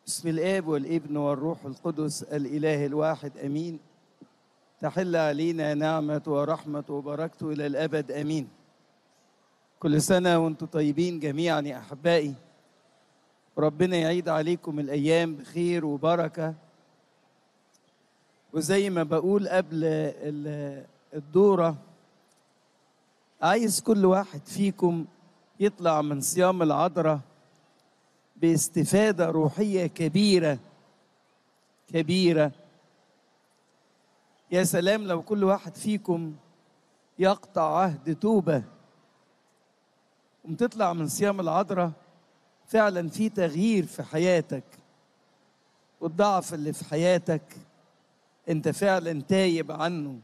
بسم الاب والابن والروح القدس الاله الواحد امين تحل علينا نعمه ورحمه وبركته الى الابد امين كل سنه وانتم طيبين جميعا يا احبائي ربنا يعيد عليكم الايام بخير وبركه وزي ما بقول قبل ال- الدوره عايز كل واحد فيكم يطلع من صيام العذراء باستفاده روحيه كبيره كبيره يا سلام لو كل واحد فيكم يقطع عهد توبه وتطلع من صيام العذراء فعلا في تغيير في حياتك والضعف اللي في حياتك انت فعلا تايب عنه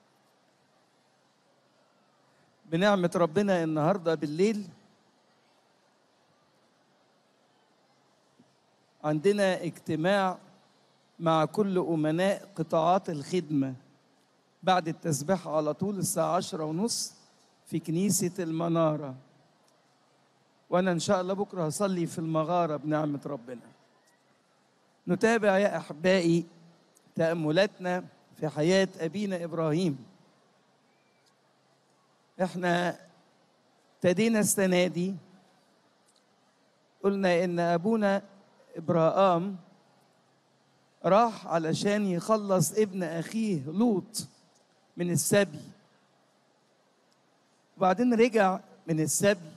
بنعمه ربنا النهارده بالليل عندنا اجتماع مع كل أمناء قطاعات الخدمة بعد التسبيح على طول الساعة عشرة ونص في كنيسة المنارة وأنا إن شاء الله بكرة هصلي في المغارة بنعمة ربنا نتابع يا أحبائي تأملاتنا في حياة أبينا إبراهيم إحنا ابتدينا السنة دي قلنا إن أبونا إبراهام راح علشان يخلص ابن أخيه لوط من السبي وبعدين رجع من السبي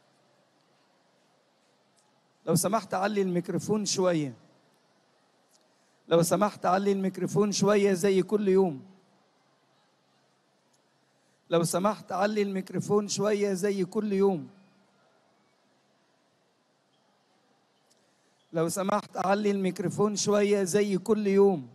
لو سمحت علي الميكروفون شوية لو سمحت علي الميكروفون شوية زي كل يوم لو سمحت علي الميكروفون شوية زي كل يوم لو سمحت علي الميكروفون شوية زي كل يوم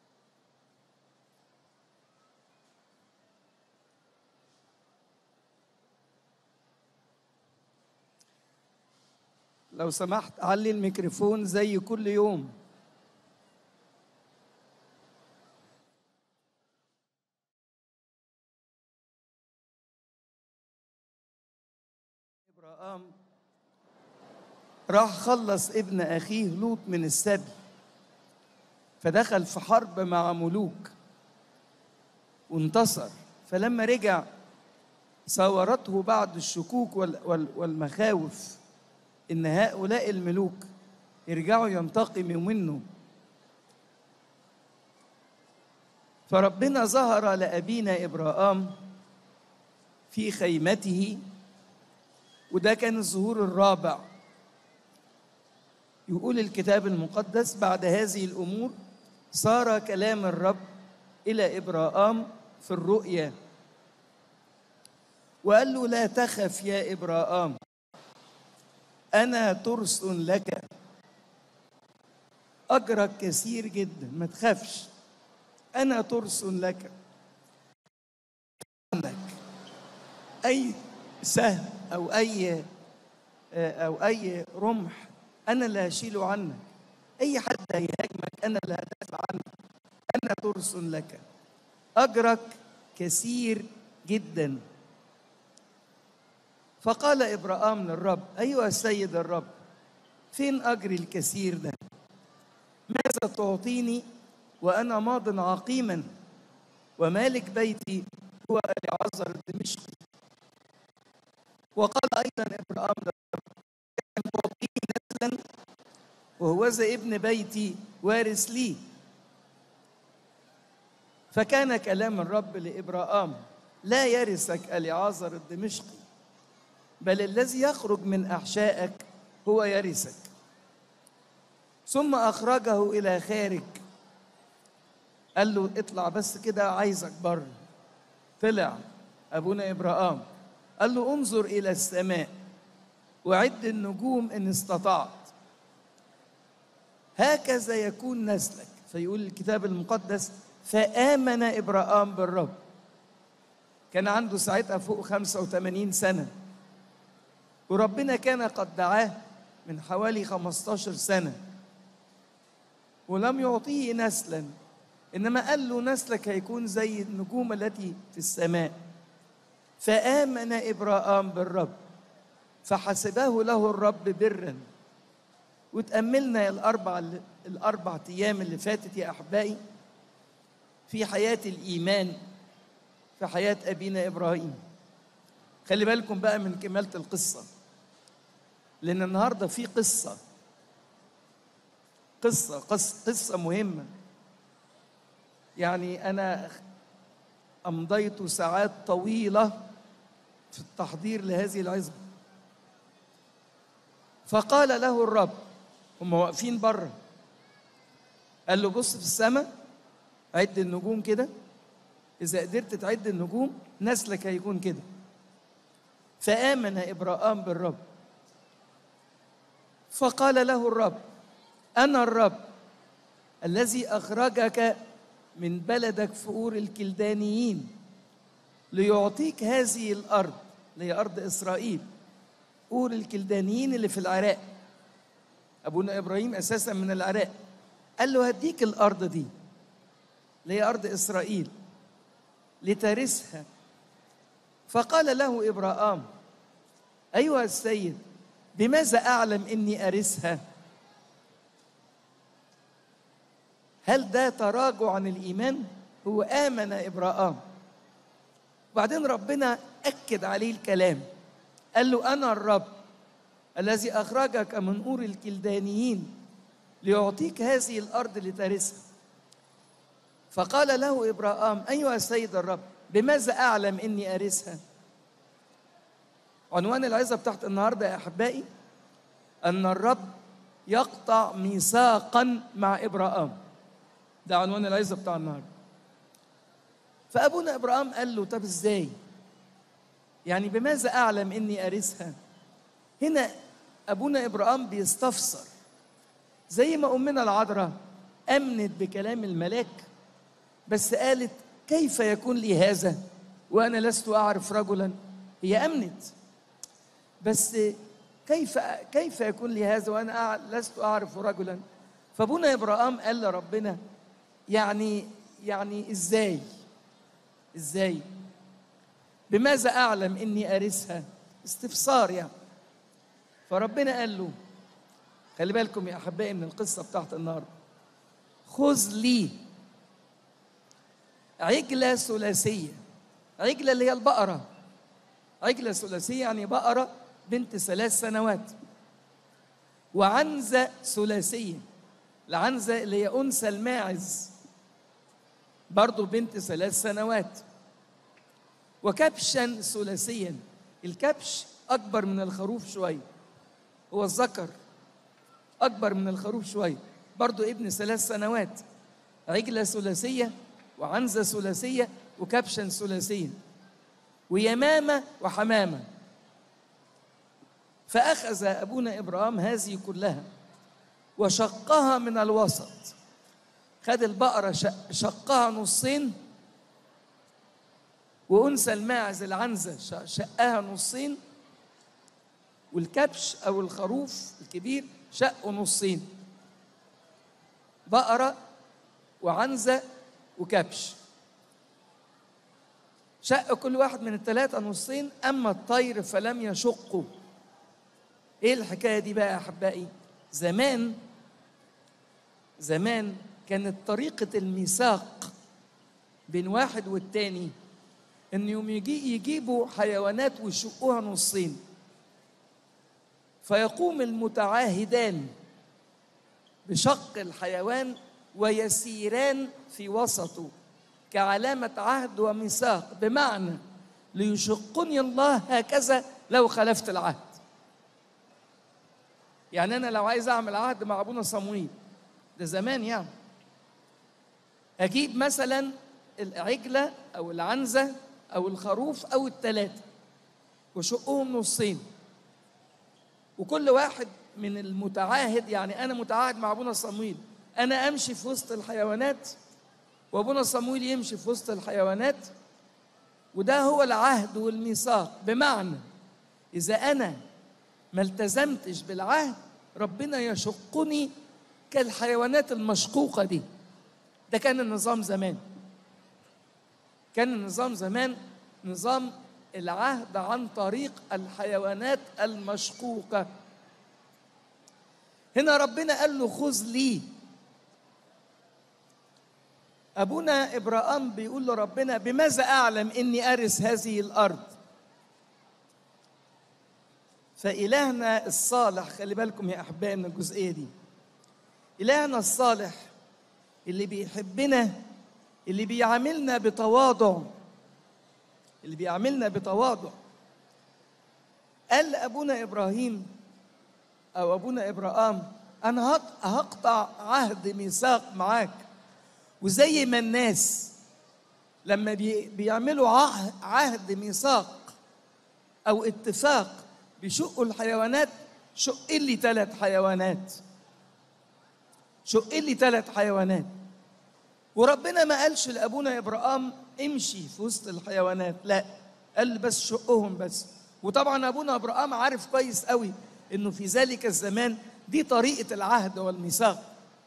لو سمحت علي الميكروفون زي كل يوم إبراهام راح خلص ابن أخيه لوط من السبي فدخل في حرب مع ملوك وانتصر فلما رجع صورته بعض الشكوك وال- وال- والمخاوف إن هؤلاء الملوك يرجعوا ينتقموا منه فربنا ظهر لأبينا إبراهام في خيمته وده كان الظهور الرابع يقول الكتاب المقدس بعد هذه الامور صار كلام الرب الى ابراهام في الرؤيا وقال له لا تخف يا ابراهام انا ترس لك اجرك كثير جدا ما تخافش انا ترس لك عنك اي سهم او اي او اي رمح انا اللي هشيله عنك اي حد هيهاجمك انا اللي هدافع عنك انا ترس لك اجرك كثير جدا فقال ابراهام للرب ايها السيد الرب فين اجري الكثير ده ماذا تعطيني وانا ماض عقيما ومالك بيتي هو العذر الدمشقي وقال ايضا ابراهام للرب أن تعطيني نسلا وهوذا ابن بيتي وارث لي فكان كلام الرب لابراهام لا يرثك اليعازر الدمشقي بل الذي يخرج من احشائك هو يرثك ثم اخرجه الى خارج قال له اطلع بس كده عايزك بره طلع ابونا ابراهام قال له انظر الى السماء وعد النجوم ان استطعت هكذا يكون نسلك فيقول الكتاب المقدس فآمن إبراهام بالرب كان عنده ساعتها فوق 85 سنة وربنا كان قد دعاه من حوالي 15 سنة ولم يعطيه نسلا إنما قال له نسلك هيكون زي النجوم التي في السماء فآمن إبراهام بالرب فحسبه له الرب برا وتأملنا الأربع الأربع أيام اللي فاتت يا أحبائي في حياة الإيمان في حياة أبينا إبراهيم خلي بالكم بقى من كمالة القصة لأن النهاردة في قصة قصة قصة, قصة مهمة يعني أنا أمضيت ساعات طويلة في التحضير لهذه العزبة فقال له الرب هم واقفين بره قال له بص في السماء عد النجوم كده إذا قدرت تعد النجوم نسلك هيكون كده فآمن إبراهام بالرب فقال له الرب أنا الرب الذي أخرجك من بلدك فؤور الكلدانيين ليعطيك هذه الأرض اللي هي أرض إسرائيل أور الكلدانيين اللي في العراق أبونا إبراهيم أساسا من العراق قال له هديك الأرض دي اللي هي أرض إسرائيل لترثها فقال له إبراهام أيها السيد بماذا أعلم إني أرثها هل ده تراجع عن الإيمان هو آمن إبراهام وبعدين ربنا أكد عليه الكلام قال له أنا الرب الذي أخرجك من أور الكلدانيين ليعطيك هذه الأرض لترثها فقال له إبراهام أيها السيد الرب بماذا أعلم إني أرثها عنوان العظة بتاعت النهاردة يا أحبائي أن الرب يقطع ميثاقا مع إبراهام ده عنوان العظة بتاع النهاردة فأبونا إبراهام قال له طب إزاي يعني بماذا أعلم إني أرثها هنا أبونا إبراهام بيستفسر زي ما أمنا العذراء أمنت بكلام الملاك بس قالت كيف يكون لي هذا وأنا لست أعرف رجلا هي أمنت بس كيف كيف يكون لي هذا وأنا لست أعرف رجلا فابونا إبراهام قال لربنا يعني يعني إزاي إزاي بماذا أعلم إني أرثها استفسار يعني فربنا قال له خلي بالكم يا أحبائي من القصة بتاعت النهاردة خذ لي عجلة ثلاثية عجلة اللي هي البقرة عجلة ثلاثية يعني بقرة بنت ثلاث سنوات وعنزة ثلاثية العنزة اللي هي أنثى الماعز برضه بنت ثلاث سنوات وكبشا ثلاثيا الكبش أكبر من الخروف شوية هو الذكر أكبر من الخروف شوية برضه ابن ثلاث سنوات عجلة ثلاثية وعنزة ثلاثية وكبشا ثلاثيا ويمامة وحمامة فأخذ أبونا إبراهيم هذه كلها وشقها من الوسط خد البقرة شقها نصين وأنثى الماعز العنزة شقها نصين والكبش أو الخروف الكبير شقه نصين بقرة وعنزة وكبش شق كل واحد من الثلاثة نصين أما الطير فلم يشقه إيه الحكاية دي بقى يا أحبائي زمان زمان كانت طريقة الميثاق بين واحد والتاني إنهم يجي يجيبوا حيوانات ويشقوها نصين فيقوم المتعاهدان بشق الحيوان ويسيران في وسطه كعلامة عهد وميثاق بمعنى ليشقني الله هكذا لو خلفت العهد يعني أنا لو عايز أعمل عهد مع أبونا صمويل ده زمان يعني أجيب مثلا العجلة أو العنزة أو الخروف أو التلاتة وشقهم نصين وكل واحد من المتعاهد يعني أنا متعاهد مع أبونا صمويل أنا أمشي في وسط الحيوانات وأبونا صمويل يمشي في وسط الحيوانات وده هو العهد والميثاق بمعنى إذا أنا ما التزمتش بالعهد ربنا يشقني كالحيوانات المشقوقة دي ده كان النظام زمان كان النظام زمان نظام العهد عن طريق الحيوانات المشقوقة هنا ربنا قال له خذ لي ابونا ابراهام بيقول له ربنا بماذا اعلم اني ارث هذه الارض فالهنا الصالح خلي بالكم يا احبائي من الجزئيه دي الهنا الصالح اللي بيحبنا اللي بيعاملنا بتواضع اللي بيعاملنا بتواضع قال لابونا ابراهيم او ابونا ابراهام انا هق- هقطع عهد ميثاق معاك وزي ما الناس لما بي- بيعملوا عه- عهد ميثاق او اتفاق بيشقوا الحيوانات شق لي ثلاث حيوانات شق لي ثلاث حيوانات وربنا ما قالش لابونا ابراهام امشي في وسط الحيوانات لا قال بس شقهم بس وطبعا ابونا ابراهام عارف كويس قوي انه في ذلك الزمان دي طريقه العهد والميثاق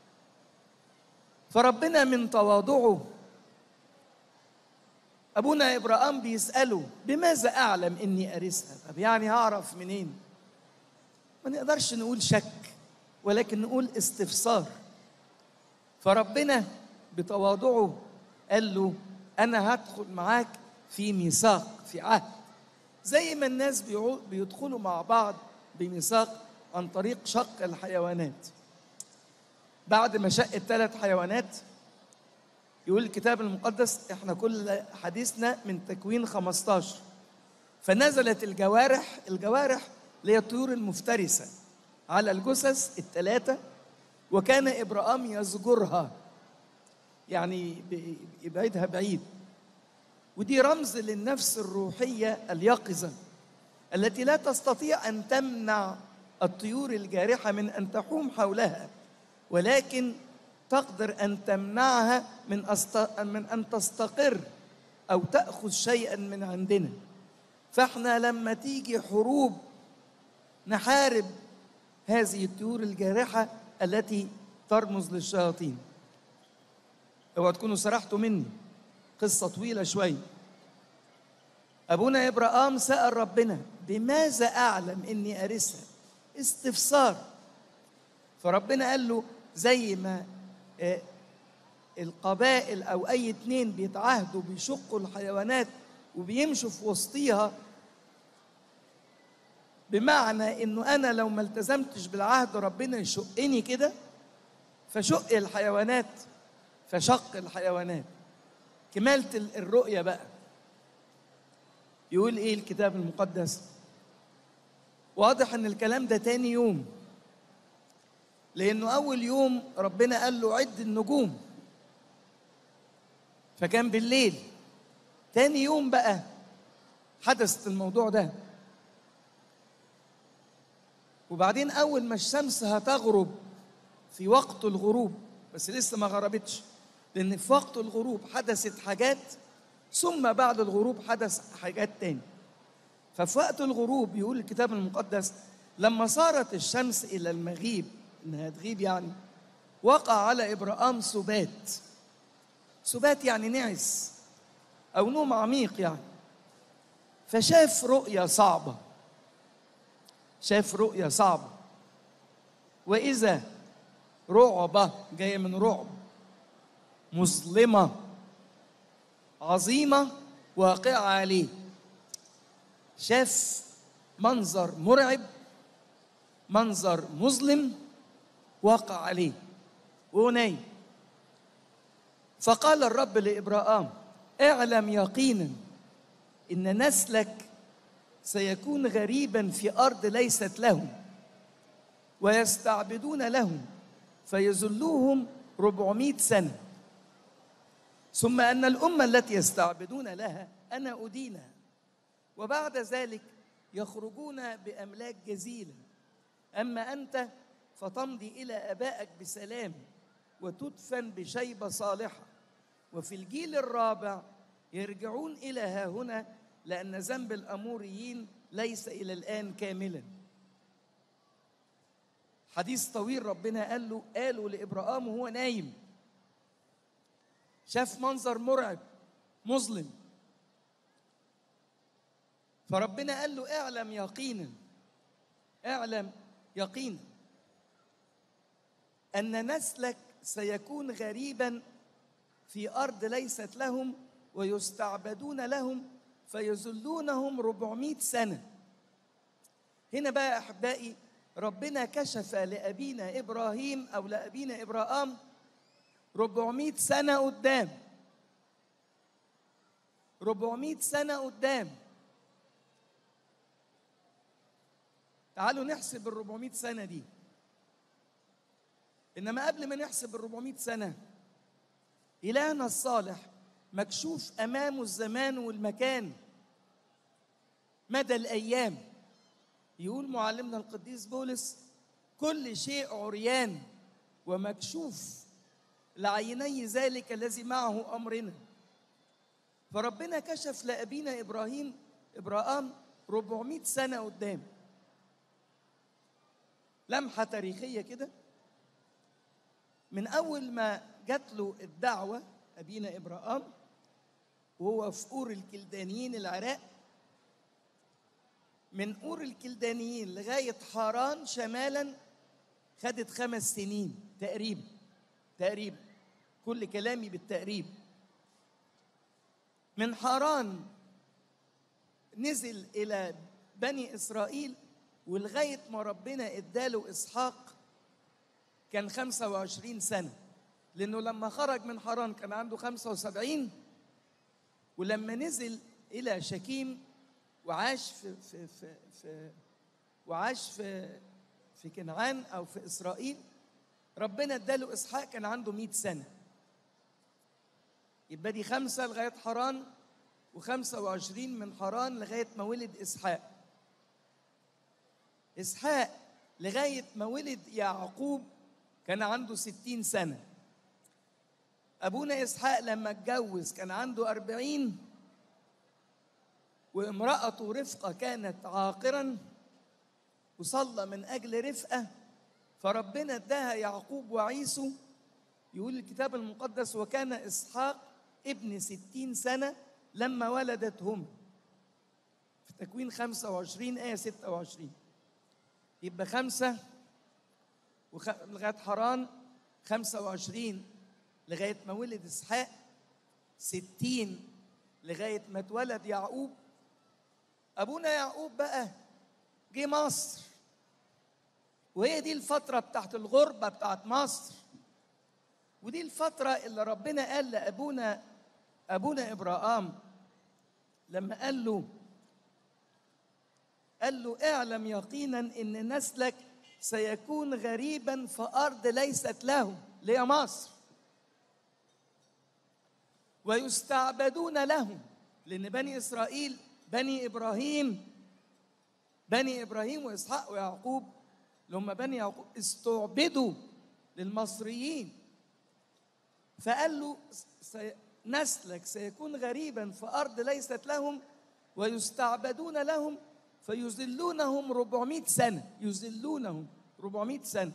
فربنا من تواضعه ابونا ابراهام بيساله بماذا اعلم اني ارثها طب يعني هعرف منين ما نقدرش نقول شك ولكن نقول استفسار فربنا بتواضعه قال له انا هدخل معاك في ميثاق في عهد زي ما الناس بيعو- بيدخلوا مع بعض بميثاق عن طريق شق الحيوانات بعد ما شق الثلاث حيوانات يقول الكتاب المقدس احنا كل حديثنا من تكوين 15 فنزلت الجوارح الجوارح اللي هي الطيور المفترسه على الجثث الثلاثه وكان ابراهام يزجرها يعني ب- يبعدها بعيد ودي رمز للنفس الروحيه اليقظه التي لا تستطيع ان تمنع الطيور الجارحه من ان تحوم حولها ولكن تقدر ان تمنعها من أست... من ان تستقر او تاخذ شيئا من عندنا فاحنا لما تيجي حروب نحارب هذه الطيور الجارحه التي ترمز للشياطين اوعوا تكونوا سرحتوا مني قصه طويله شويه ابونا ابراهام سال ربنا بماذا اعلم اني ارثها استفسار فربنا قال له زي ما آه، القبائل او اي اتنين بيتعاهدوا بيشقوا الحيوانات وبيمشوا في وسطيها بمعنى انه انا لو ما التزمتش بالعهد ربنا يشقني كده فشق الحيوانات فشق الحيوانات كمالة ال- الرؤية بقى يقول ايه الكتاب المقدس واضح ان الكلام ده تاني يوم لانه اول يوم ربنا قال له عد النجوم فكان بالليل تاني يوم بقى حدث الموضوع ده وبعدين اول ما الشمس هتغرب في وقت الغروب بس لسه ما غربتش لان في وقت الغروب حدثت حاجات ثم بعد الغروب حدث حاجات تاني ففي وقت الغروب يقول الكتاب المقدس لما صارت الشمس الى المغيب انها تغيب يعني وقع على ابراهام سبات سبات يعني نعس او نوم عميق يعني فشاف رؤيا صعبه شاف رؤيا صعبه واذا رعبه جايه من رعب مظلمه عظيمه واقعه عليه شاف منظر مرعب منظر مظلم وقع عليه وهو نايم فقال الرب لابراهام اعلم يقينا ان نسلك سيكون غريبا في ارض ليست لهم ويستعبدون لهم فيذلوهم ربعمائة سنة ثم أن الأمة التي يستعبدون لها أنا أدينها وبعد ذلك يخرجون بأملاك جزيلة أما أنت فتمضي إلى آبائك بسلام وتدفن بشيبة صالحة وفي الجيل الرابع يرجعون إلى ها هنا لأن ذنب الأموريين ليس إلى الآن كاملا حديث طويل ربنا قال له قالوا لإبراهام وهو نايم شاف منظر مرعب مظلم فربنا قال له اعلم يقينا اعلم يقينا أن نسلك سيكون غريبا في أرض ليست لهم ويستعبدون لهم فيذلونهم 400 سنة هنا بقى يا أحبائي ربنا كشف لأبينا إبراهيم أو لأبينا إبراهام 400 سنة قدام 400 سنة قدام تعالوا نحسب ال 400 سنة دي إنما قبل ما نحسب ال 400 سنة إلهنا الصالح مكشوف أمامه الزمان والمكان مدى الأيام يقول معلمنا القديس بولس كل شيء عريان ومكشوف لعيني ذلك الذي معه أمرنا فربنا كشف لأبينا إبراهيم إبراهام 400 سنة قدام لمحة تاريخية كده من أول ما جات له الدعوة أبينا إبراهام وهو في أور الكلدانيين العراق من أور الكلدانيين لغاية حاران شمالا خدت خمس سنين تقريبا تقريبا كل كلامي بالتقريب من حاران نزل إلى بني إسرائيل ولغاية ما ربنا اداله إسحاق كان 25 سنة لأنه لما خرج من حران كان عنده 75 ولما نزل إلى شكيم وعاش في في في, في وعاش في في كنعان أو في إسرائيل ربنا اداله إسحاق كان عنده 100 سنة يبقى دي خمسة لغاية حران وخمسة وعشرين من حران لغاية ما ولد إسحاق إسحاق لغاية ما ولد يعقوب كان عنده ستين سنة أبونا إسحاق لما اتجوز كان عنده أربعين وامرأته رفقة كانت عاقرا وصلى من أجل رفقة فربنا اداها يعقوب وعيسو يقول الكتاب المقدس وكان إسحاق ابن ستين سنة لما ولدتهم في تكوين خمسة وعشرين آية ستة وعشرين يبقى خمسة وخ... لغاية حران خمسة وعشرين لغاية ما ولد إسحاق ستين لغاية ما اتولد يعقوب أبونا يعقوب بقى جه مصر وهي دي الفترة بتاعت الغربة بتاعت مصر ودي الفترة اللي ربنا قال لأبونا أبونا إبراهام لما قال له قال له اعلم يقينا ان نسلك سيكون غريبا في ارض ليست له اللي هي مصر ويستعبدون لهم لان بني اسرائيل بني ابراهيم بني ابراهيم واسحاق ويعقوب اللي هم بني يعقوب استعبدوا للمصريين فقال له سي نسلك سيكون غريبا في ارض ليست لهم ويستعبدون لهم فيذلونهم 400 سنة يذلونهم 400 سنة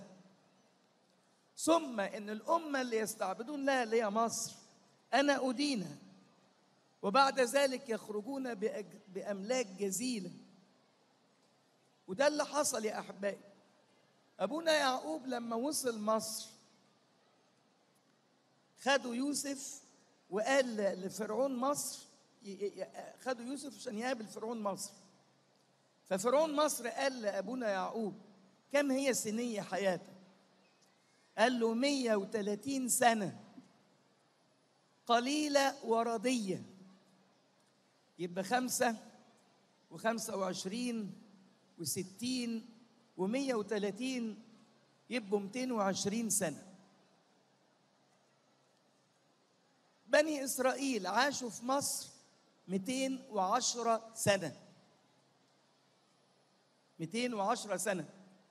ثم إن الأمة اللي يستعبدون لها اللي هي مصر أنا أدينها وبعد ذلك يخرجون بأملاك جزيلة وده اللي حصل يا أحبائي أبونا يعقوب لما وصل مصر خدوا يوسف وقال لفرعون مصر خدوا يوسف عشان يقابل فرعون مصر ففرعون مصر قال لأبونا يعقوب كم هي سنية حياتك قال له 130 سنة قليلة ورضية يبقى خمسة وخمسة وعشرين وستين ومية وتلاتين يبقوا ميتين وعشرين سنة بني إسرائيل عاشوا في مصر ميتين وعشرة سنة 210 سنة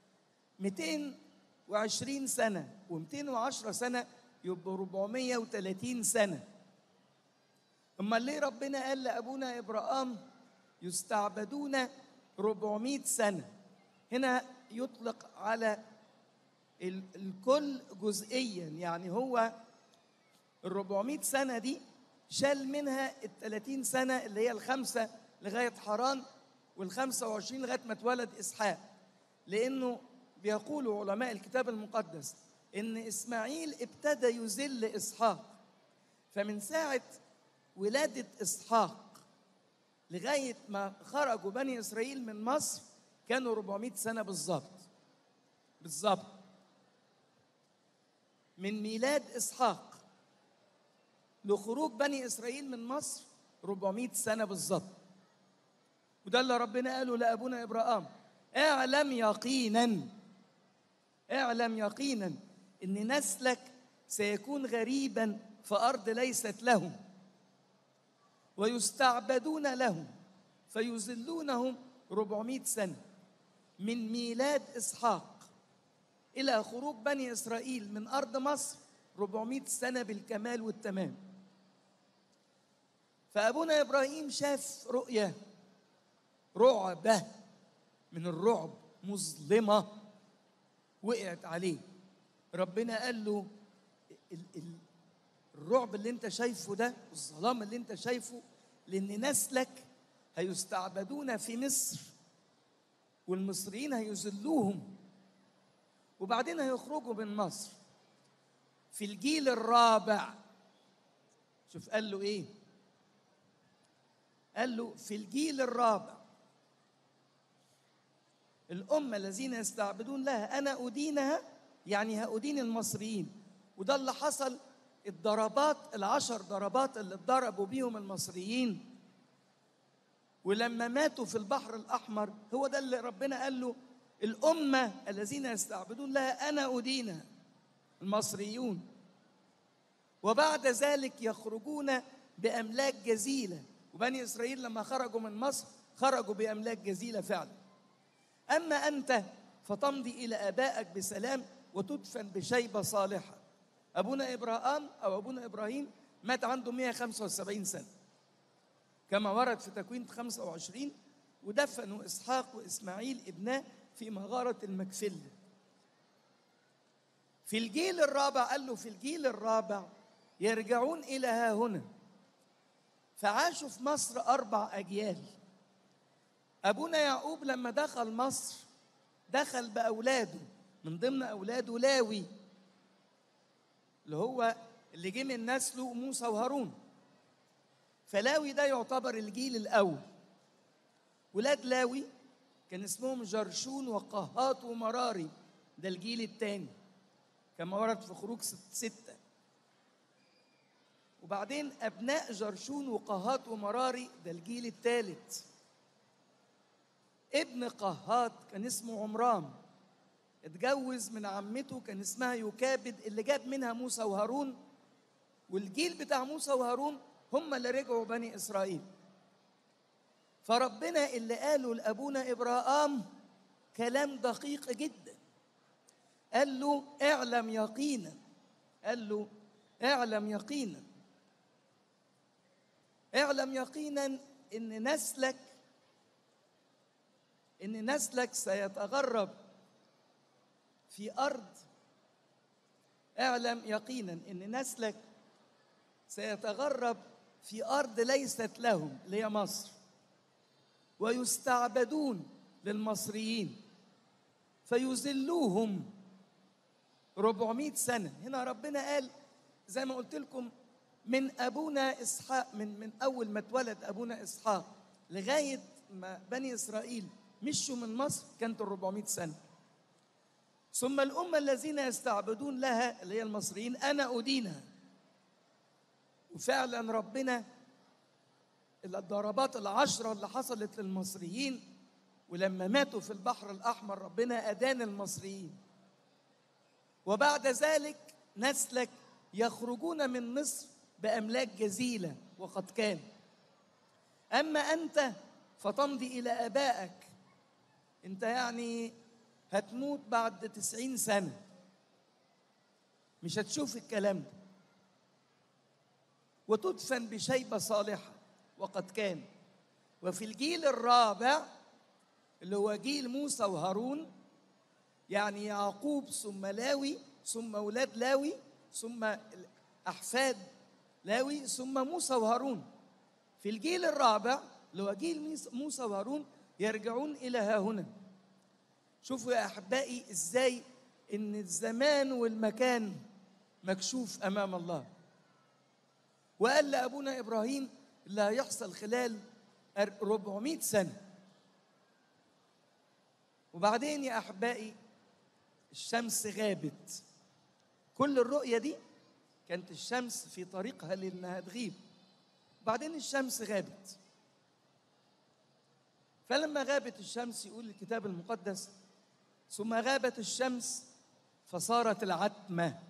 220 سنة و210 سنة يبقوا 430 سنة أما ليه ربنا قال لأبونا إبراهام يستعبدون 400 سنة هنا يطلق على الكل جزئيا يعني هو ال 400 سنة دي شال منها ال 30 سنة اللي هي الخمسة لغاية حران والخمسة وعشرين لغاية ما اتولد إسحاق لأنه بيقول علماء الكتاب المقدس ان اسماعيل ابتدى يذل اسحاق فمن ساعه ولاده اسحاق لغايه ما خرجوا بني اسرائيل من مصر كانوا 400 سنه بالظبط بالظبط من ميلاد اسحاق لخروج بني اسرائيل من مصر 400 سنه بالظبط وده اللي ربنا قاله لابونا ابراهام اعلم يقينا اعلم يقينا ان نسلك سيكون غريبا في ارض ليست لهم ويستعبدون لهم فيذلونهم 400 سنه من ميلاد اسحاق الى خروج بني اسرائيل من ارض مصر 400 سنه بالكمال والتمام فابونا ابراهيم شاف رؤيه رعبه من الرعب مظلمه وقعت عليه ربنا قال له ال- ال- الرعب اللي انت شايفه ده الظلام اللي انت شايفه لان نسلك هيستعبدون في مصر والمصريين هيذلوهم وبعدين هيخرجوا من مصر في الجيل الرابع شوف قال له ايه قال له في الجيل الرابع الأمة الذين يستعبدون لها أنا أدينها يعني هأدين المصريين وده اللي حصل الضربات العشر ضربات اللي اتضربوا بيهم المصريين ولما ماتوا في البحر الأحمر هو ده اللي ربنا قال له الأمة الذين يستعبدون لها أنا أدينها المصريون وبعد ذلك يخرجون بأملاك جزيلة وبني إسرائيل لما خرجوا من مصر خرجوا بأملاك جزيلة فعلا أما أنت فتمضي إلى آبائك بسلام وتدفن بشيبة صالحة أبونا إبراهام أو أبونا إبراهيم مات عنده 175 سنة كما ورد في تكوين 25 ودفنوا إسحاق وإسماعيل ابناه في مغارة المكفل في الجيل الرابع قال له في الجيل الرابع يرجعون إلى ها هنا فعاشوا في مصر أربع أجيال أبونا يعقوب لما دخل مصر دخل بأولاده من ضمن أولاده لاوي اللي هو اللي جه من نسله موسى وهارون فلاوي ده يعتبر الجيل الأول ولاد لاوي كان اسمهم جرشون وقهات ومراري ده الجيل الثاني كما ورد في خروج ست ستة وبعدين أبناء جرشون وقهات ومراري ده الجيل الثالث ابن قهات كان اسمه عمران اتجوز من عمته كان اسمها يكابد اللي جاب منها موسى وهارون والجيل بتاع موسى وهارون هم اللي رجعوا بني اسرائيل فربنا اللي قاله لابونا ابراهام كلام دقيق جدا قال له اعلم يقينا قال له اعلم يقينا اعلم يقينا ان نسلك ان نسلك سيتغرب في ارض اعلم يقينا ان نسلك سيتغرب في ارض ليست لهم اللي هي مصر ويستعبدون للمصريين فيذلوهم 400 سنه هنا ربنا قال زي ما قلت لكم من ابونا اسحاق من من اول ما اتولد ابونا اسحاق لغايه ما بني اسرائيل مشوا من مصر كانت ال 400 سنه ثم الامه الذين يستعبدون لها اللي هي المصريين انا ادينها وفعلا ربنا الضربات العشرة اللي حصلت للمصريين ولما ماتوا في البحر الأحمر ربنا أدان المصريين وبعد ذلك نسلك يخرجون من مصر بأملاك جزيلة وقد كان أما أنت فتمضي إلى آبائك أنت يعني هتموت بعد تسعين سنة مش هتشوف الكلام ده وتدفن بشيبة صالحة وقد كان وفي الجيل الرابع اللي هو جيل موسى وهارون يعني يعقوب ثم لاوي ثم أولاد لاوي ثم أحفاد لاوي ثم موسى وهارون في الجيل الرابع اللي هو جيل موسى وهارون يرجعون إلى ها هنا شوفوا يا أحبائي إزاي ان الزمان والمكان مكشوف امام الله وقال لابونا ابراهيم اللي هيحصل خلال 400 سنه وبعدين يا احبائي الشمس غابت كل الرؤيه دي كانت الشمس في طريقها لانها تغيب بعدين الشمس غابت فلما غابت الشمس يقول الكتاب المقدس ثم غابت الشمس فصارت العتمه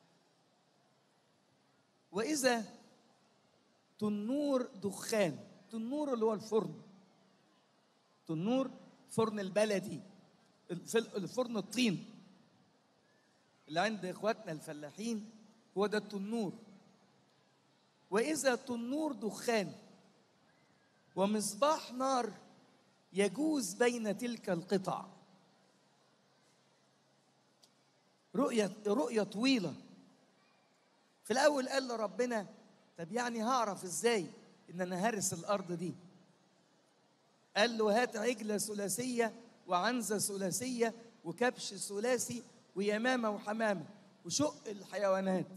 واذا تنور دخان تنور اللي هو الفرن تنور فرن البلدي الفرن الطين اللي عند اخواتنا الفلاحين هو ده التنور واذا تنور دخان ومصباح نار يجوز بين تلك القطع رؤية رؤية طويلة في الأول قال لربنا طب يعني هعرف إزاي إن أنا هرس الأرض دي قال له هات عجلة ثلاثية وعنزة ثلاثية وكبش ثلاثي ويمامة وحمامة وشق الحيوانات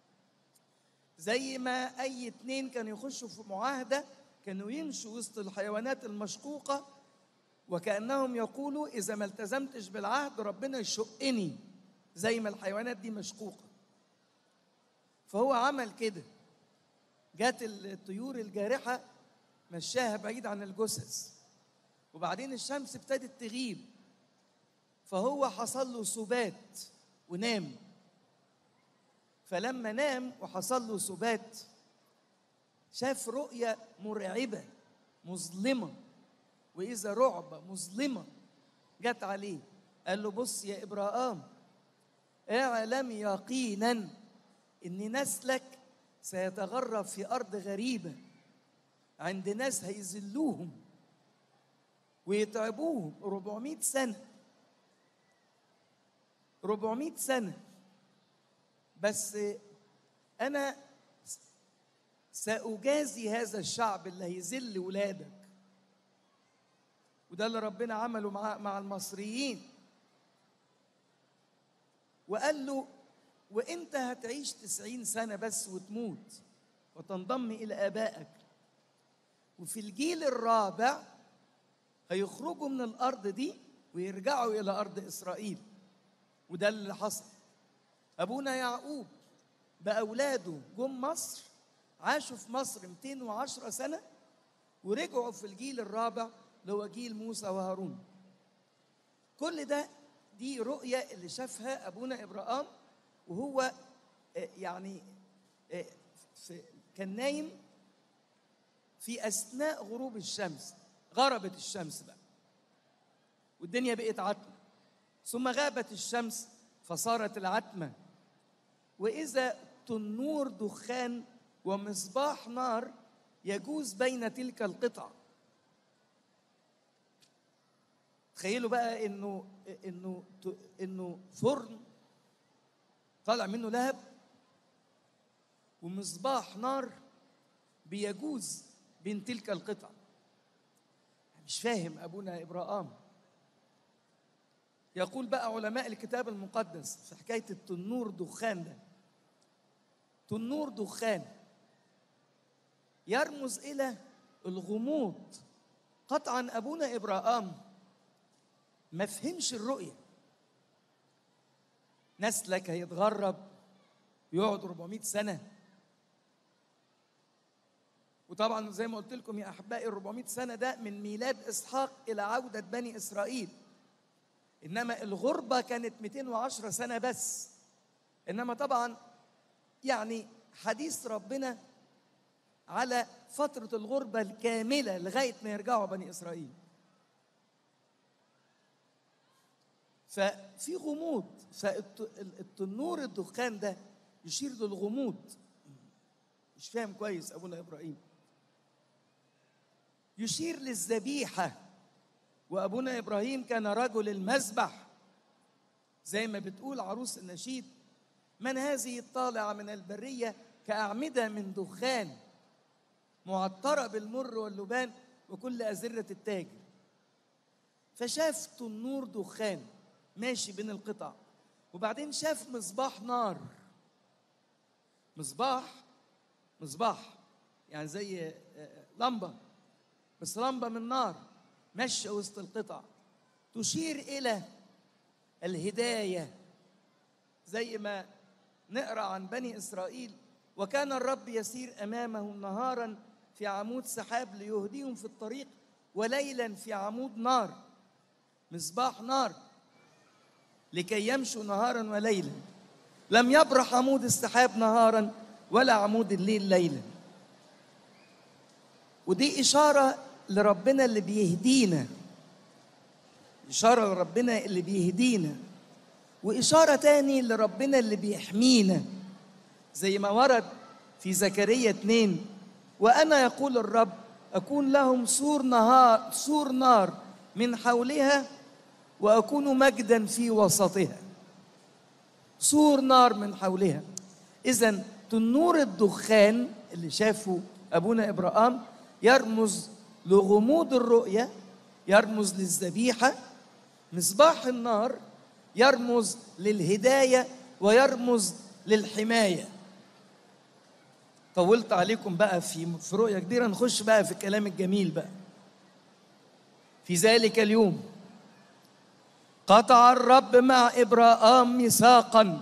زي ما أي اتنين كانوا يخشوا في معاهدة كانوا يمشوا وسط الحيوانات المشقوقة وكأنهم يقولوا إذا ما التزمتش بالعهد ربنا يشقني زي ما الحيوانات دي مشقوقة فهو عمل كده جات الطيور الجارحة مشاها بعيد عن الجثث وبعدين الشمس ابتدت تغيب فهو حصل له سبات ونام فلما نام وحصل له سبات شاف رؤية مرعبة مظلمة وإذا رعبة مظلمة جت عليه قال له بص يا إبراهام اعلم يقينا إن نسلك سيتغرب في أرض غريبة عند ناس هيذلوهم ويتعبوهم 400 سنة 400 سنة بس أنا سأجازي هذا الشعب اللي هيذل ولادك وده اللي ربنا عمله مع مع المصريين وقال له وانت هتعيش تسعين سنة بس وتموت وتنضم إلى آبائك وفي الجيل الرابع هيخرجوا من الأرض دي ويرجعوا إلى أرض إسرائيل وده اللي حصل أبونا يعقوب بأولاده جم مصر عاشوا في مصر 210 سنة ورجعوا في الجيل الرابع اللي هو جيل موسى وهارون كل ده دي رؤية اللي شافها أبونا إبراهام وهو يعني كان نايم في أثناء غروب الشمس غربت الشمس بقى والدنيا بقت عتمة ثم غابت الشمس فصارت العتمة وإذا تنور دخان ومصباح نار يجوز بين تلك القطع تخيلوا بقى انه انه انه فرن طالع منه لهب ومصباح نار بيجوز بين تلك القطع مش فاهم ابونا ابراهام يقول بقى علماء الكتاب المقدس في حكايه التنور دخان ده تنور دخان يرمز الى الغموض قطعا ابونا ابراهام ما فهمش الرؤيه نسلك هيتغرب يقعد 400 سنه وطبعا زي ما قلت لكم يا احبائي 400 سنه ده من ميلاد اسحاق الى عوده بني اسرائيل انما الغربه كانت 210 سنه بس انما طبعا يعني حديث ربنا على فتره الغربه الكامله لغايه ما يرجعوا بني اسرائيل ففي غموض فالتنور الدخان ده يشير للغموض مش فاهم كويس ابونا ابراهيم يشير للذبيحه وابونا ابراهيم كان رجل المذبح زي ما بتقول عروس النشيد من هذه الطالعه من البريه كاعمده من دخان معطره بالمر واللبان وكل ازره التاجر فشاف تنور دخان ماشي بين القطع وبعدين شاف مصباح نار مصباح مصباح يعني زي لمبة بس لمبة من نار ماشية وسط القطع تشير إلى الهداية زي ما نقرأ عن بني إسرائيل وكان الرب يسير أمامهم نهارا في عمود سحاب ليهديهم في الطريق وليلا في عمود نار مصباح نار لكي يمشوا نهارا وليلا لم يبرح عمود السحاب نهارا ولا عمود الليل ليلا ودي إشارة لربنا اللي بيهدينا إشارة لربنا اللي بيهدينا وإشارة تاني لربنا اللي بيحمينا زي ما ورد في زكريا اتنين وأنا يقول الرب أكون لهم سور نهار سور نار من حولها وأكون مجدا في وسطها سور نار من حولها إذا تنور الدخان اللي شافه أبونا إبراهام يرمز لغموض الرؤية يرمز للذبيحة مصباح النار يرمز للهداية ويرمز للحماية طولت عليكم بقى في في رؤية كبيرة نخش بقى في الكلام الجميل بقى في ذلك اليوم قطع الرب مع إبراهام ميثاقا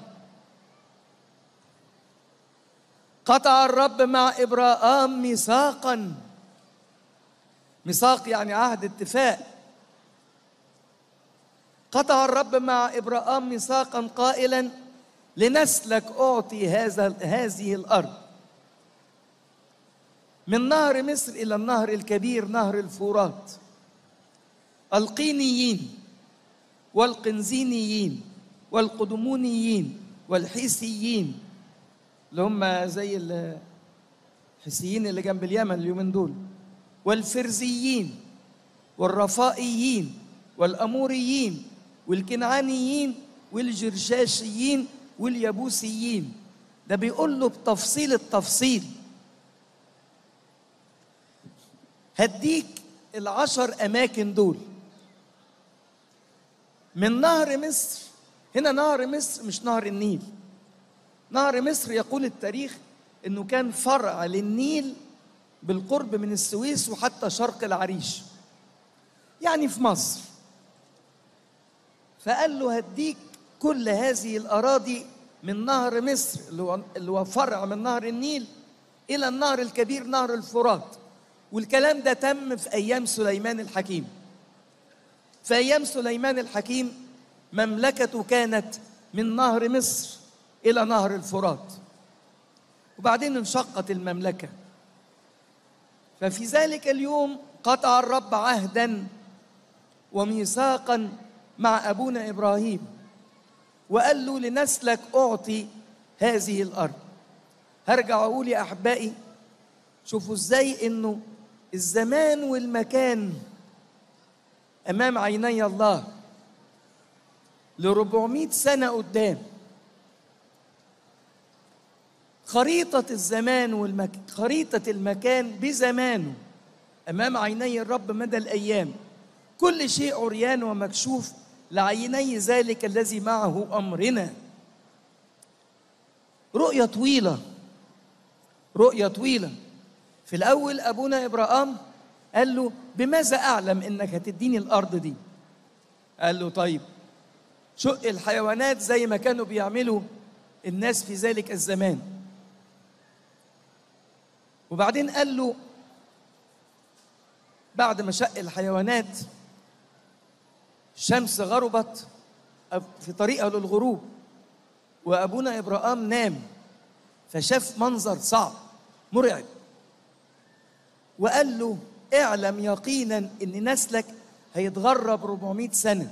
قطع الرب مع إبراهام ميثاقا ميثاق يعني عهد اتفاق قطع الرب مع إبراهام ميثاقا قائلا لنسلك أعطي هذا هذه الأرض من نهر مصر إلى النهر الكبير نهر الفرات القينيين والقنزينيين والقدمونيين والحيسيين اللي هم زي الحيسيين اللي جنب اليمن اليومين دول والفرزيين والرفائيين والأموريين والكنعانيين والجرشاشيين واليبوسيين ده بيقول له بتفصيل التفصيل هديك العشر أماكن دول من نهر مصر هنا نهر مصر مش نهر النيل نهر مصر يقول التاريخ انه كان فرع للنيل بالقرب من السويس وحتى شرق العريش يعني في مصر فقال له هديك كل هذه الاراضي من نهر مصر اللي هو اللي هو فرع من نهر النيل الى النهر الكبير نهر الفرات والكلام ده تم في ايام سليمان الحكيم في ايام سليمان الحكيم مملكته كانت من نهر مصر الى نهر الفرات وبعدين انشقت المملكه ففي ذلك اليوم قطع الرب عهدا وميثاقا مع ابونا ابراهيم وقال له لنسلك اعطي هذه الارض هرجع اقول يا احبائي شوفوا ازاي انه الزمان والمكان امام عيني الله ل 400 سنه قدام خريطة الزمان والمكان خريطة المكان بزمانه أمام عيني الرب مدى الأيام كل شيء عريان ومكشوف لعيني ذلك الذي معه أمرنا رؤية طويلة رؤية طويلة في الأول أبونا إبراهام قال له بماذا أعلم إنك هتديني الأرض دي قال له طيب شق الحيوانات زي ما كانوا بيعملوا الناس في ذلك الزمان وبعدين قال له بعد ما شق الحيوانات الشمس غربت في طريقها للغروب وابونا ابراهام نام فشاف منظر صعب مرعب وقال له اعلم يقينا ان نسلك هيتغرب 400 سنه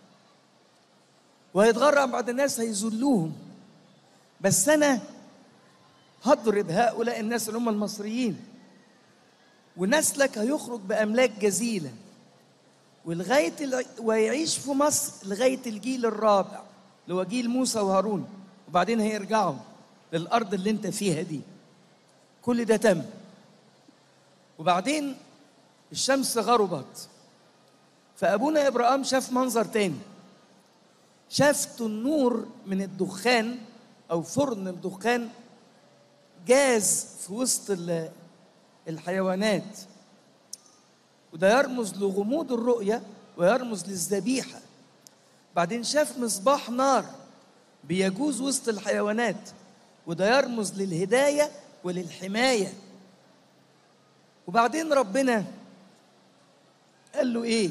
وهيتغرب بعد الناس هيذلوهم بس انا هضرب هؤلاء الناس اللي هم المصريين ونسلك هيخرج باملاك جزيله ولغايه ال... ويعيش في مصر لغايه الجيل الرابع اللي هو جيل موسى وهارون وبعدين هيرجعوا للارض اللي انت فيها دي كل ده تم وبعدين الشمس غربت فابونا ابراهام شاف منظر تاني شاف تنور من الدخان او فرن الدخان جاز في وسط ال- الحيوانات وده يرمز لغموض الرؤية ويرمز للذبيحة بعدين شاف مصباح نار بيجوز وسط الحيوانات وده يرمز للهداية وللحماية وبعدين ربنا قال له ايه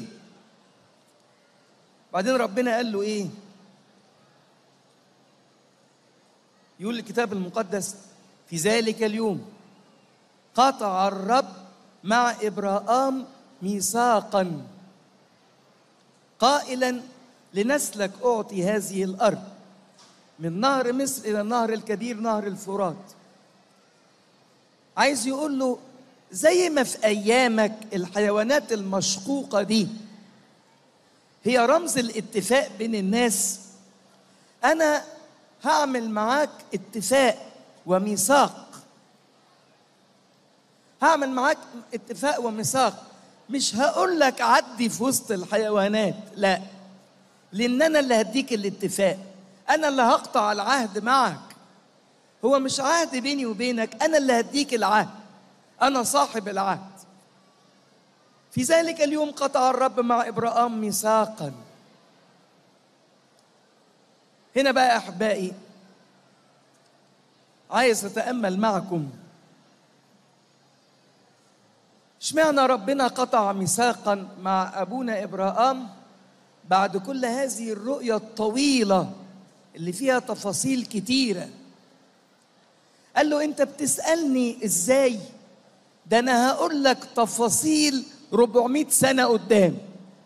بعدين ربنا قال له ايه يقول الكتاب المقدس في ذلك اليوم قطع الرب مع ابراهام ميثاقا قائلا لنسلك اعطي هذه الارض من نهر مصر الى النهر الكبير نهر الفرات عايز يقول له زي ما في ايامك الحيوانات المشقوقه دي هي رمز الاتفاق بين الناس انا هعمل معاك اتفاق وميثاق هعمل معاك اتفاق وميثاق مش هقول لك عدي في وسط الحيوانات لا لان انا اللي هديك الاتفاق انا اللي هقطع العهد معك هو مش عهد بيني وبينك انا اللي هديك العهد انا صاحب العهد في ذلك اليوم قطع الرب مع ابراهام ميثاقا هنا بقى احبائي عايز اتامل معكم اشمعنى ربنا قطع ميثاقا مع ابونا ابراهام بعد كل هذه الرؤيه الطويله اللي فيها تفاصيل كتيره قال له انت بتسالني ازاي ده انا هقول لك تفاصيل 400 سنه قدام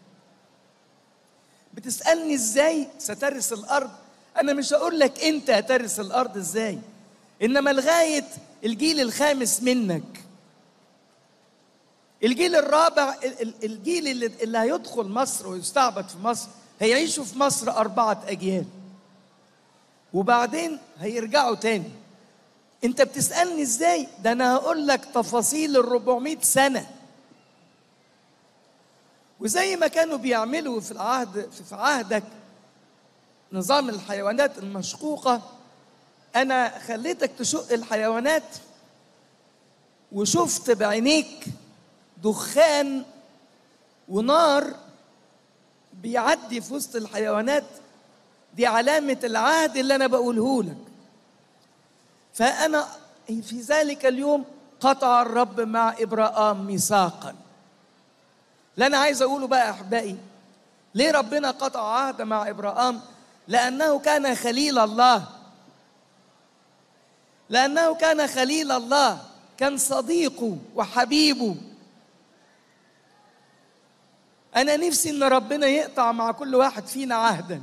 بتسالني ازاي سترث الارض انا مش هقول لك انت هترث الارض ازاي انما لغايه الجيل الخامس منك الجيل الرابع ال- ال- الجيل اللي, اللي هيدخل مصر ويستعبد في مصر هيعيشوا في مصر أربعة أجيال وبعدين هيرجعوا تاني انت بتسألني ازاي ده انا هقول لك تفاصيل ال 400 سنة وزي ما كانوا بيعملوا في العهد في عهدك نظام الحيوانات المشقوقة أنا خليتك تشق الحيوانات وشفت بعينيك دخان ونار بيعدي في وسط الحيوانات دي علامة العهد اللي أنا بقوله لك فأنا في ذلك اليوم قطع الرب مع إبراهام ميثاقا اللي أنا عايز أقوله بقى أحبائي ليه ربنا قطع عهد مع إبراهام لأنه كان خليل الله لأنه كان خليل الله كان صديقه وحبيبه أنا نفسي إن ربنا يقطع مع كل واحد فينا عهدا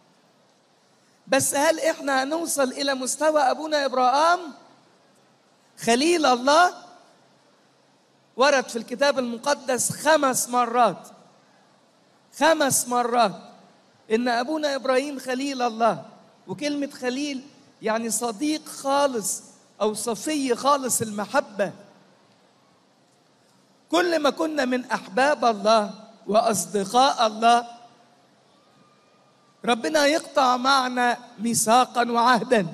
بس هل إحنا هنوصل إلى مستوى أبونا إبراهام خليل الله ورد في الكتاب المقدس خمس مرات خمس مرات إن أبونا إبراهيم خليل الله وكلمة خليل يعني صديق خالص أو صفي خالص المحبة كل ما كنا من أحباب الله وأصدقاء الله ربنا يقطع معنا ميثاقا وعهدا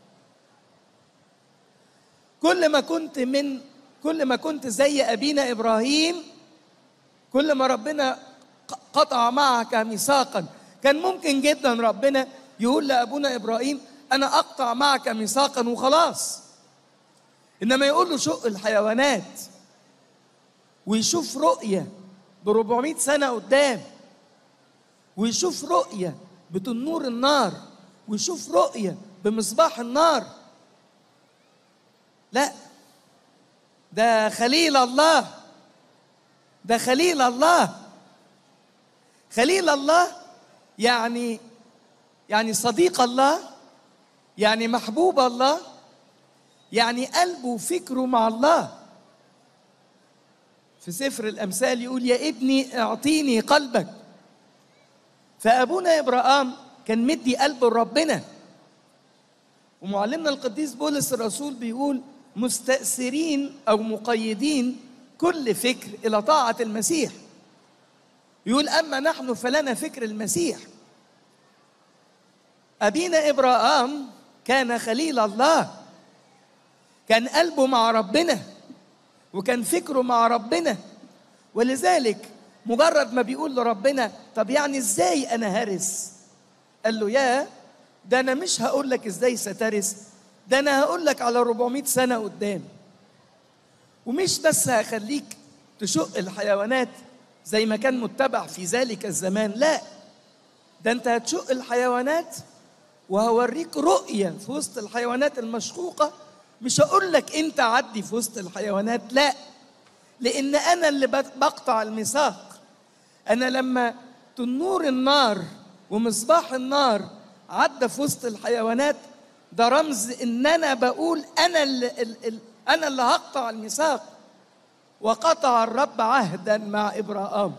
كل ما كنت من كل ما كنت زي أبينا إبراهيم كل ما ربنا قطع معك ميثاقا كان ممكن جدا ربنا يقول لأبونا إبراهيم أنا أقطع معك ميثاقا وخلاص إنما يقول له شق الحيوانات ويشوف رؤية ب 400 سنة قدام ويشوف رؤية بتنور النار ويشوف رؤية بمصباح النار لا ده خليل الله ده خليل الله خليل الله يعني يعني صديق الله يعني محبوب الله يعني قلبه وفكره مع الله في سفر الامثال يقول يا ابني اعطيني قلبك فابونا ابراهام كان مدي قلبه لربنا ومعلمنا القديس بولس الرسول بيقول مستأثرين او مقيدين كل فكر الى طاعه المسيح يقول اما نحن فلنا فكر المسيح أبينا إبراهام كان خليل الله كان قلبه مع ربنا وكان فكره مع ربنا ولذلك مجرد ما بيقول لربنا طب يعني ازاي انا هرس قال له يا ده انا مش هقول لك ازاي سترس ده انا هقول لك على 400 سنه قدام ومش بس هخليك تشق الحيوانات زي ما كان متبع في ذلك الزمان لا ده انت هتشق الحيوانات وهوريك رؤية في وسط الحيوانات المشقوقة مش هقول لك انت عدي في وسط الحيوانات لا لان انا اللي بقطع الميثاق انا لما تنور النار ومصباح النار عدى في وسط الحيوانات ده رمز ان انا بقول انا اللي انا اللي هقطع الميثاق وقطع الرب عهدا مع ابراهام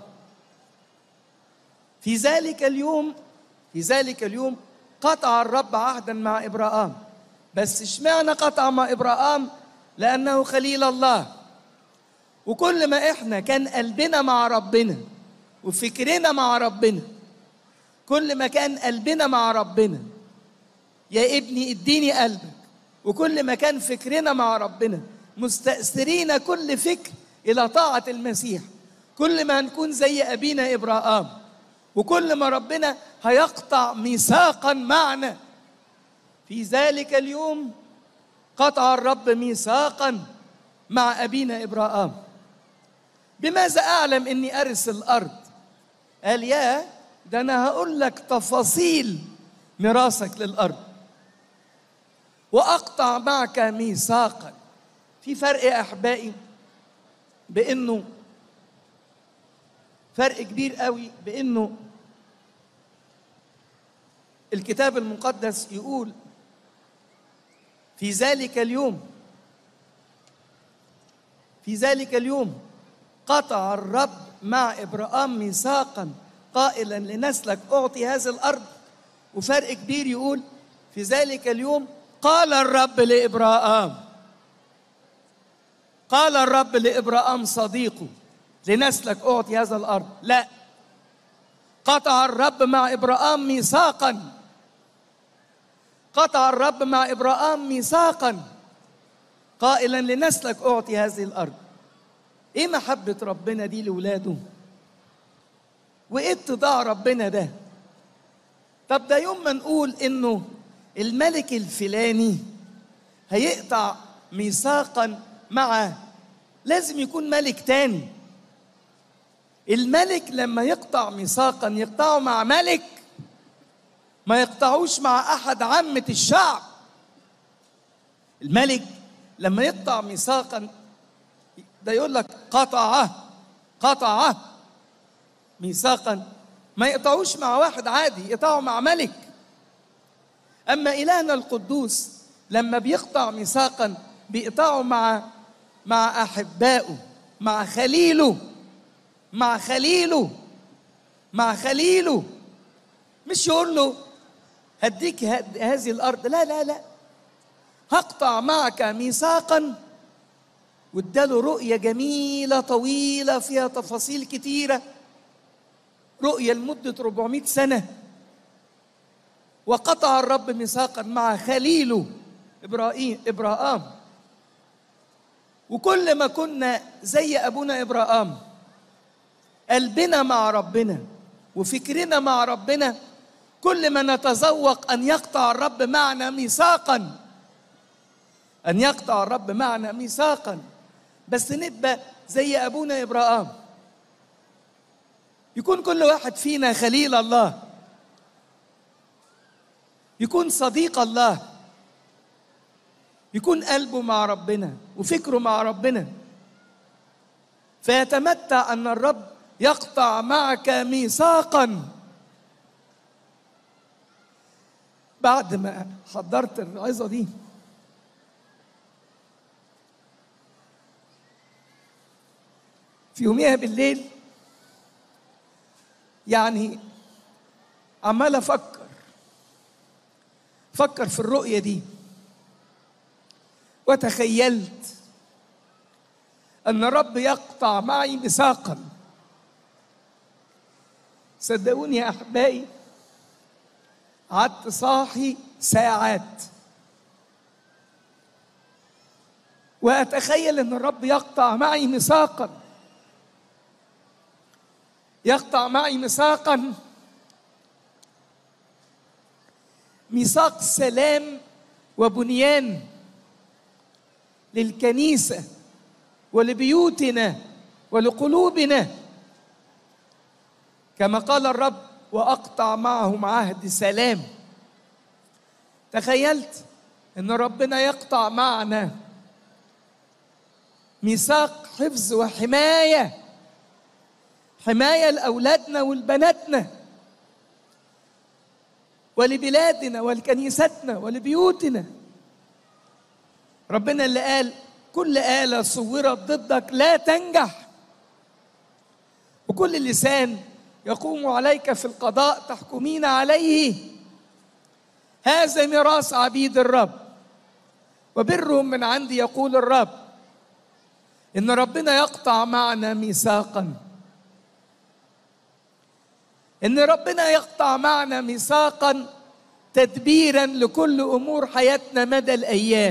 في ذلك اليوم في ذلك اليوم قطع الرب عهدا مع ابراهام بس اشمعنى قطع مع ابراهام لانه خليل الله وكل ما احنا كان قلبنا مع ربنا وفكرنا مع ربنا كل ما كان قلبنا مع ربنا يا ابني اديني قلبك وكل ما كان فكرنا مع ربنا مستأثرين كل فكر إلى طاعة المسيح كل ما هنكون زي أبينا إبراهام وكل ما ربنا هيقطع ميثاقا معنا في ذلك اليوم قطع الرب ميثاقا مع أبينا إبراهام بماذا أعلم إني أرث الأرض قال يا ده أنا هقول لك تفاصيل ميراثك للأرض وأقطع معك ميثاقا في فرق يا أحبائي بإنه فرق كبير قوي بإنه الكتاب المقدس يقول في ذلك اليوم في ذلك اليوم قطع الرب مع ابراهام ميثاقا قائلا لنسلك اعطي هذه الارض وفرق كبير يقول في ذلك اليوم قال الرب لابراهام قال الرب لابراهام صديقه لنسلك اعطي هذا الارض لا قطع الرب مع ابراهام ميثاقا قطع الرب مع ابراهام ميثاقا قائلا لنسلك اعطي هذه الارض ايه محبه ربنا دي لاولاده وايه اتضاع ربنا ده طب ده يوم ما نقول انه الملك الفلاني هيقطع ميثاقا مع لازم يكون ملك تاني الملك لما يقطع ميثاقا يقطعه مع ملك ما يقطعوش مع احد عامه الشعب الملك لما يقطع ميثاقا ده يقول لك قطعه قطعه ميثاقا ما يقطعوش مع واحد عادي يقطعوا مع ملك اما الهنا القدوس لما بيقطع ميثاقا بيقطعه مع مع احبائه مع خليله مع خليله مع خليله مش يقول له هديك هذه الارض لا لا لا هقطع معك ميثاقا واداله رؤيه جميله طويله فيها تفاصيل كتيره رؤيه لمده 400 سنه وقطع الرب ميثاقا مع خليله ابراهيم ابراهام وكل ما كنا زي ابونا ابراهام قلبنا مع ربنا وفكرنا مع ربنا كل ما نتذوق ان يقطع الرب معنا ميثاقا ان يقطع الرب معنا ميثاقا بس نبقى زي ابونا ابراهام يكون كل واحد فينا خليل الله يكون صديق الله يكون قلبه مع ربنا وفكره مع ربنا فيتمتع ان الرب يقطع معك ميثاقا بعد ما حضرت العظه دي في يوميها بالليل يعني عمال افكر فكر في الرؤيه دي وتخيلت ان الرب يقطع معي ميثاقا صدقوني يا احبائي قعدت صاحي ساعات واتخيل ان الرب يقطع معي ميثاقا يقطع معي ميثاقا ميثاق سلام وبنيان للكنيسه ولبيوتنا ولقلوبنا كما قال الرب واقطع معهم عهد سلام تخيلت ان ربنا يقطع معنا ميثاق حفظ وحمايه حمايه لاولادنا ولبناتنا ولبلادنا ولكنيستنا ولبيوتنا ربنا اللي قال كل آلة صورت ضدك لا تنجح وكل لسان يقوم عليك في القضاء تحكمين عليه هذا ميراث عبيد الرب وبرهم من عندي يقول الرب ان ربنا يقطع معنا ميثاقا ان ربنا يقطع معنا ميثاقا تدبيرا لكل امور حياتنا مدى الايام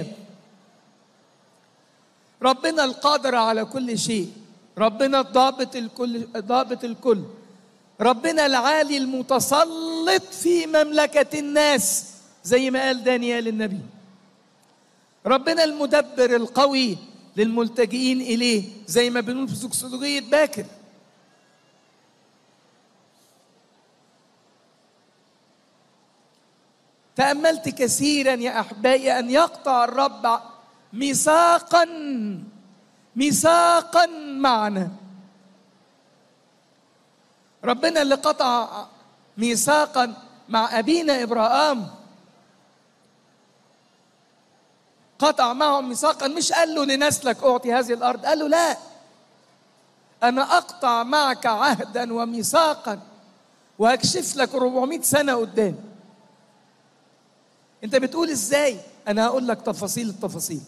ربنا القادر على كل شيء ربنا الضابط الكل ضابط الكل ربنا العالي المتسلط في مملكة الناس زي ما قال دانيال النبي ربنا المدبر القوي للملتجئين إليه زي ما بنقول في زوكسولوجية باكر تأملت كثيرا يا أحبائي أن يقطع الرب ميثاقا ميثاقا معنا ربنا اللي قطع ميثاقا مع أبينا إبراهام قطع معهم ميثاقا مش قال له لنسلك أعطي هذه الأرض قال له لا أنا أقطع معك عهدا وميثاقا وهكشف لك 400 سنة قدام أنت بتقول إزاي أنا هقول لك تفاصيل التفاصيل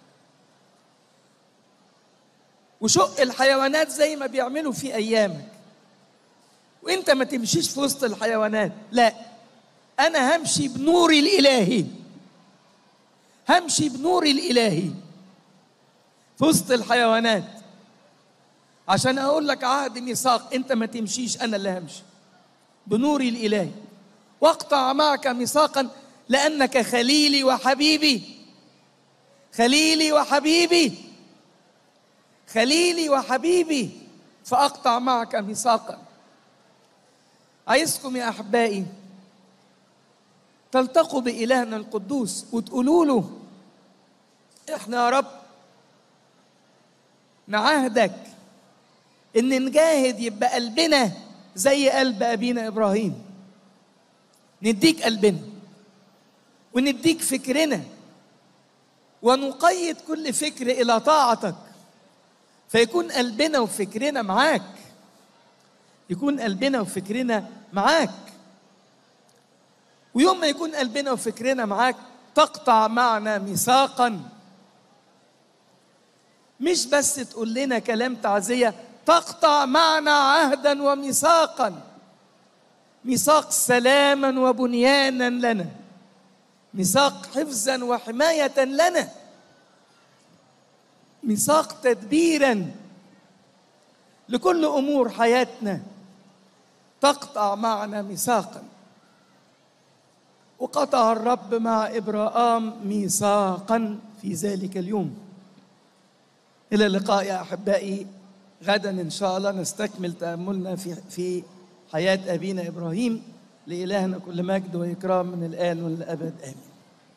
وشق الحيوانات زي ما بيعملوا في أيامك وانت ما تمشيش في وسط الحيوانات لا انا همشي بنوري الالهي همشي بنوري الالهي في وسط الحيوانات عشان اقول لك عهد ميثاق انت ما تمشيش انا اللي همشي بنوري الالهي واقطع معك ميثاقا لانك خليلي وحبيبي خليلي وحبيبي خليلي وحبيبي فاقطع معك ميثاقا عايزكم يا احبائي تلتقوا بالهنا القدوس وتقولوا له احنا يا رب نعهدك ان نجاهد يبقى قلبنا زي قلب ابينا ابراهيم نديك قلبنا ونديك فكرنا ونقيد كل فكر الى طاعتك فيكون قلبنا وفكرنا معاك يكون قلبنا وفكرنا معاك ويوم ما يكون قلبنا وفكرنا معاك تقطع معنا ميثاقا مش بس تقول لنا كلام تعزيه تقطع معنا عهدا وميثاقا ميثاق سلاما وبنيانا لنا ميثاق حفظا وحمايه لنا ميثاق تدبيرا لكل امور حياتنا تقطع معنا ميثاقا وقطع الرب مع ابراهام ميثاقا في ذلك اليوم الى اللقاء يا احبائي غدا ان شاء الله نستكمل تاملنا في في حياه ابينا ابراهيم لالهنا كل مجد واكرام من الان والابد امين